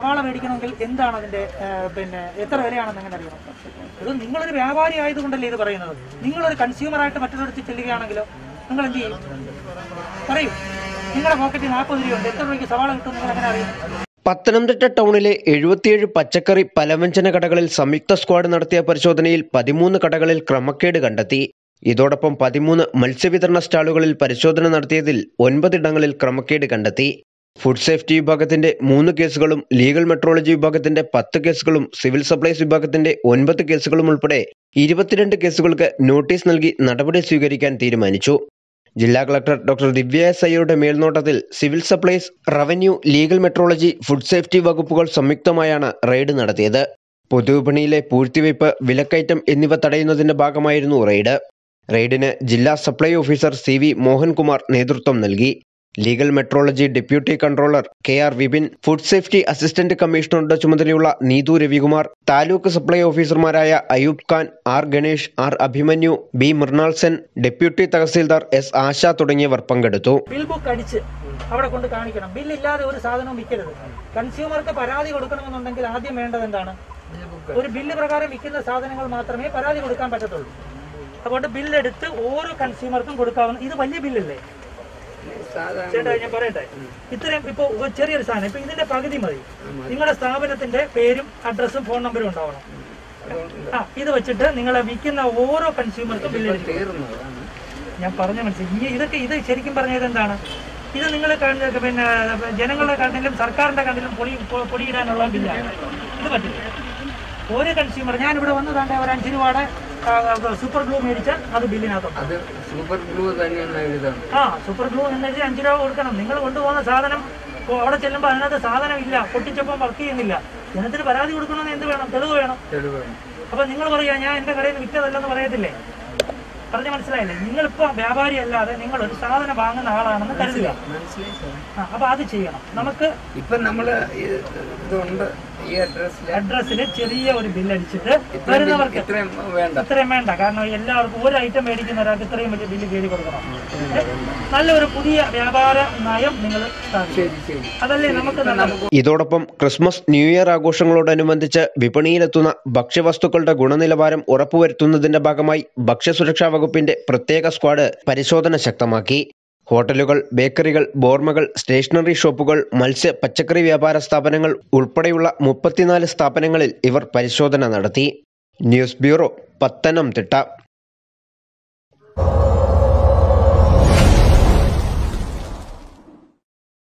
സവാള മേടിക്കണമെങ്കിൽ എന്താണ് അതിന്റെ ആ, പിന്നെ എത്ര വിലയാണെന്ന് എങ്ങനെ അറിയണം ഇത് നിങ്ങളൊരു വ്യാപാരി ആയതുകൊണ്ടല്ലേ ഇത് പറയുന്നത് നിങ്ങളൊരു കൺസ്യൂമർ ആയിട്ട് മറ്റൊരിടത്ത് ചെല്ലുകയാണെങ്കിലോ നിങ്ങൾ എന്ത് ചെയ്യും പറയൂ നിങ്ങളുടെ പോക്കറ്റിൽ നാൽപ്പത് രൂപയുണ്ട് എത്ര രൂപയ്ക്ക് സവാള കിട്ടും നിങ്ങൾ എങ്ങനെ അറിയും പത്തനംതിട്ട ടൗണിലെ എഴുപത്തിയേഴ് പച്ചക്കറി പലവ്യഞ്ജന കടകളിൽ സംയുക്ത സ്ക്വാഡ് നടത്തിയ പരിശോധനയിൽ പതിമൂന്ന് കടകളിൽ ക്രമക്കേട് കണ്ടെത്തി ഇതോടൊപ്പം പതിമൂന്ന് മത്സ്യവിതരണ സ്റ്റാളുകളിൽ പരിശോധന നടത്തിയതിൽ ഒൻപതിടങ്ങളിൽ ക്രമക്കേട് കണ്ടെത്തി ഫുഡ് സേഫ്റ്റി വിഭാഗത്തിന്റെ മൂന്ന് കേസുകളും ലീഗൽ മെട്രോളജി വിഭാഗത്തിന്റെ പത്ത് കേസുകളും സിവിൽ സപ്ലൈസ് വിഭാഗത്തിന്റെ ഒൻപത് കേസുകളും ഉൾപ്പെടെ ഇരുപത്തിരണ്ട് കേസുകൾക്ക് നോട്ടീസ് നൽകി നടപടി സ്വീകരിക്കാൻ തീരുമാനിച്ചു ജില്ലാ കളക്ടർ ഡോക്ടർ ദിവ്യ എസ് അയ്യരുടെ മേൽനോട്ടത്തിൽ civil supplies revenue legal metrology food safety വകുപ്പുകൾ സംയുക്തമായാണ് റെയ്ഡ് നടത്തിയത് പൊതുവിപണിയിലെ പൂഴ്ത്തിവയ്പ് വിലക്കയറ്റം എന്നിവ തടയുന്നതിന്റെ ഭാഗമായിരുന്നു റെയ്ഡ് റെയ്ഡിന് ജില്ലാ supply officer C V Mohankumar നേതൃത്വം നൽകി legal metrology deputy controller K R Vipin food safety assistant കമ്മീഷണറുടെ ചുമതലയുള്ള നീതു രവികുമാർ താലൂക്ക് സപ്ലൈ ഓഫീസർമാരായ Ayub Khan R Ganesh R Abhimanyu B Mrinal Sen deputy tahsildar S Asha തുടങ്ങിയവർ പങ്കെടുത്തു ബിൽ ബുക്ക് അടിച്ച് അവിടെ കൊണ്ട് കാണിക്കണം ബില്ലില്ലാതെ ഒരു സാധനവും വിൽക്കരുത് കൺസ്യൂമർക്ക് പരാതി കൊടുക്കണമെന്നുണ്ടെങ്കിൽ ആദ്യം വേണ്ടത് എന്താണ് ഒരു ബില്ല് പ്രകാരം വിൽക്കുന്ന സാധനങ്ങൾ മാത്രമേ പരാതി കൊടുക്കാൻ പറ്റത്തുള്ളൂ അതുകൊണ്ട് ബില്ലെടുത്ത് ഓരോ കൺസ്യൂമർക്കും കൊടുക്കാവുന്ന ഇത് വലിയ ബില്ലല്ലേ ചേട്ടാ ഞാൻ പറയട്ടെ ഇത്രയും ഇപ്പൊ ഒരു ചെറിയൊരു സാധനം ഇപ്പൊ ഇതിന്റെ പകുതി മതി നിങ്ങളുടെ സ്ഥാപനത്തിന്റെ പേരും അഡ്രസ്സും ഫോൺ നമ്പറും ഉണ്ടാവണം ആ ഇത് വെച്ചിട്ട് നിങ്ങളെ വിൽക്കുന്ന ഓരോ കൺസ്യൂമർക്കും ബില്ല് ഞാൻ പറഞ്ഞ മനസ്സിലായി ഈ ഇതൊക്കെ ഇത് ശരിക്കും പറഞ്ഞത് എന്താണ് ഇത് നിങ്ങൾ പിന്നെ ജനങ്ങളുടെ കണ്ണിലും സർക്കാരിന്റെ കണ്ണിലും പൊടി പൊ- പൊടിയിടാനുള്ള ബില്ലാണ് ഇത് പറ്റില്ല ഒരു കൺസ്യൂമർ ഞാൻ ഇവിടെ വന്നതാണ്ട് ഒരു അഞ്ച് രൂപയുടെ സൂപ്പർ ഗ്ലൂ മേടിച്ചാൽ അത് ബില്ലിനകത്തുണ്ട് അത് സൂപ്പർ ഗ്ലൂ തന്നെയാണ് എഴുതാം ആ സൂപ്പർ ഗ്ലൂ എന്ന് വെച്ചാൽ അഞ്ച് രൂപ കൊടുക്കണം നിങ്ങൾ കൊണ്ടുപോകുന്ന സാധനം ഇപ്പൊ അവിടെ ചെല്ലുമ്പോൾ അതിനകത്ത് സാധനം ഇല്ല പൊട്ടിച്ചപ്പോൾ വർക്ക് ചെയ്യുന്നില്ല ജനത്തിന് പരാതി കൊടുക്കണമെന്ന് എന്ത് വേണം തെളിവ് വേണം തെളിവാണ് അപ്പൊ നിങ്ങൾ പറയാ ഞാൻ എന്റെ കടയിൽ നിന്ന് വിറ്റതല്ലെന്ന് പറയത്തില്ലേ പറഞ്ഞ മനസ്സിലായില്ലേ നിങ്ങളിപ്പോ വ്യാപാരി അല്ലാതെ നിങ്ങൾ ഒരു സാധനം വാങ്ങുന്ന ആളാണെന്ന് കരുതുക മനസ്സിലായി സാർ ആ, അപ്പൊ അത് ചെയ്യണം നമുക്ക് ഇപ്പൊ നമ്മള് ഈ ഇതുണ്ട് ഈ അഡ്രസ്സിൽ അഡ്രസ്സിൽ ചെറിയ ഒരു ബില്ല് അടിച്ചിട്ട് വരുന്നവർക്ക് ഇത്രയും വേണ്ട ഇത്രയും വേണ്ട കാരണം എല്ലാവർക്കും ഒരു ഐറ്റം മേടിക്കുന്ന ഒരാൾക്ക് ഇത്രയും വലിയ ബില്ല് കയറി കൊടുക്കണം നല്ലൊരു പുതിയ വ്യാപാര നയം നിങ്ങൾ സ്ഥാപിക്കും ശരി ശരി അതല്ലേ നമുക്ക് നല്ലത് ഇതോടൊപ്പം ക്രിസ്മസ് ന്യൂ ഇയർ ആഘോഷങ്ങളോടനുബന്ധിച്ച് വിപണിയിലെത്തുന്ന ഭക്ഷ്യവസ്തുക്കളുടെ ഗുണനിലവാരം ഉറപ്പുവരുത്തുന്നതിന്റെ ഭാഗമായി ഭക്ഷ്യസുരക്ഷാ വകുപ്പിന്റെ പ്രത്യേക സ്ക്വാഡ് പരിശോധന ശക്തമാക്കി ഹോട്ടലുകൾ ബേക്കറികൾ ബോർമകൾ സ്റ്റേഷനറി ഷോപ്പുകൾ മത്സ്യ പച്ചക്കറി വ്യാപാര സ്ഥാപനങ്ങൾ ഉൾപ്പെടെയുള്ള മുപ്പത്തിനാല് സ്ഥാപനങ്ങളിൽ ഇവർ പരിശോധന നടത്തി ന്യൂസ് ബ്യൂറോ പത്തനംതിട്ട